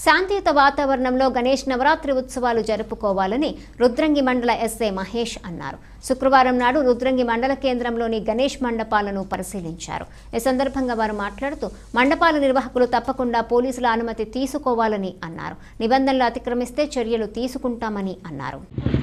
శాంతియుత వాతావరణంలో గణేష్ నవరాత్రి ఉత్సవాలు జరుపుకోవాలని రుద్రంగి మండల ఎస్ఐ మహేష్ అన్నారు శుక్రవారం నాడు రుద్రంగి మండల కేంద్రంలోని గణేష్ మండపాలను పరిశీలించారు ఈ సందర్భంగా వారు మాట్లాడుతూ మండపాల నిర్వాహకులు తప్పకుండా పోలీసుల అనుమతి తీసుకోవాలని అన్నారు నిబంధనలు అతిక్రమిస్తే చర్యలు తీసుకుంటామని అన్నారు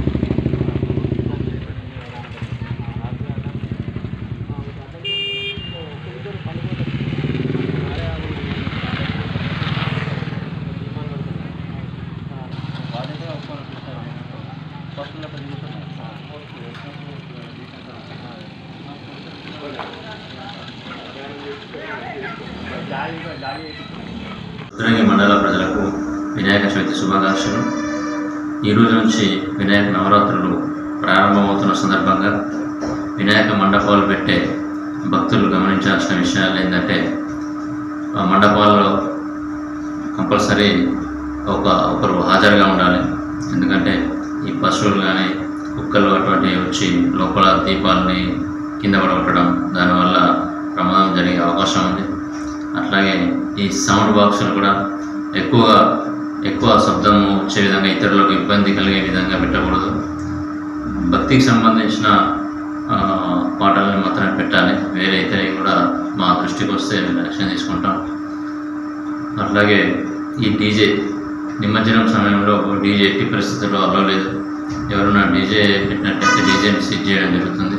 రుద్రంగి మండల ప్రజలకు వినాయక చవితి శుభాకాంక్షలు ఈ రోజు నుంచి వినాయక నవరాత్రులు ప్రారంభమవుతున్న సందర్భంగా వినాయక మండపాలు పెట్టే భక్తులు గమనించాల్సిన విషయాలు ఏంటంటే ఆ మండపాల్లో కంపల్సరీ ఒక ఒకరు హాజరుగా ఉండాలి ఎందుకంటే ఈ పశువులు కానీ కుక్కలు అటువంటివి వచ్చి లోపల దీపాలని కింద పడగొట్టడం దానివల్ల ప్రమాదం జరిగే అవకాశం ఉంది అట్లాగే ఈ సౌండ్ బాక్సులు కూడా ఎక్కువగా ఎక్కువ శబ్దం వచ్చే విధంగా ఇతరులకు ఇబ్బంది కలిగే విధంగా పెట్టకూడదు భక్తికి సంబంధించిన ఆ, పాటలను మాత్రమే పెట్టాలి వేరే ఇతరవి కూడా మా దృష్టికి వస్తే యాక్షన్ తీసుకుంటాం అట్లాగే ఈ డీజే నిమజ్జనం సమయంలో డీజే ఎట్టి పరిస్థితుల్లో అలో లేదు ఎవరైనా డీజే పెట్టినట్టయితే డీజేని సీజ్ చేయడం జరుగుతుంది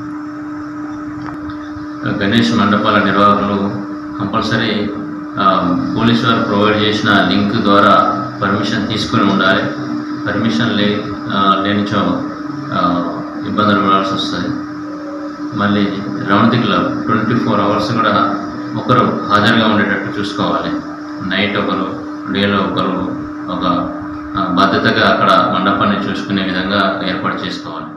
గణేష్ మండపాల నిర్వాహకులు కంపల్సరీ ఆ, పోలీసు వారు ప్రొవైడ్ చేసిన లింక్ ద్వారా పర్మిషన్ తీసుకుని ఉండాలి పర్మిషన్ లే ఆ, లేనిచో ఆ, ఇబ్బందులు పడాల్సి వస్తుంది మళ్ళీ round the club twenty four hours కూడా ఒకరు హాజరుగా ఉండేటట్టు చూసుకోవాలి నైట్ ఒకరు డేలో ఒకరు ఒక ఆ, బాధ్యతగా అక్కడ మండపాన్ని చూసుకునే విధంగా ఏర్పాటు చేసుకోవాలి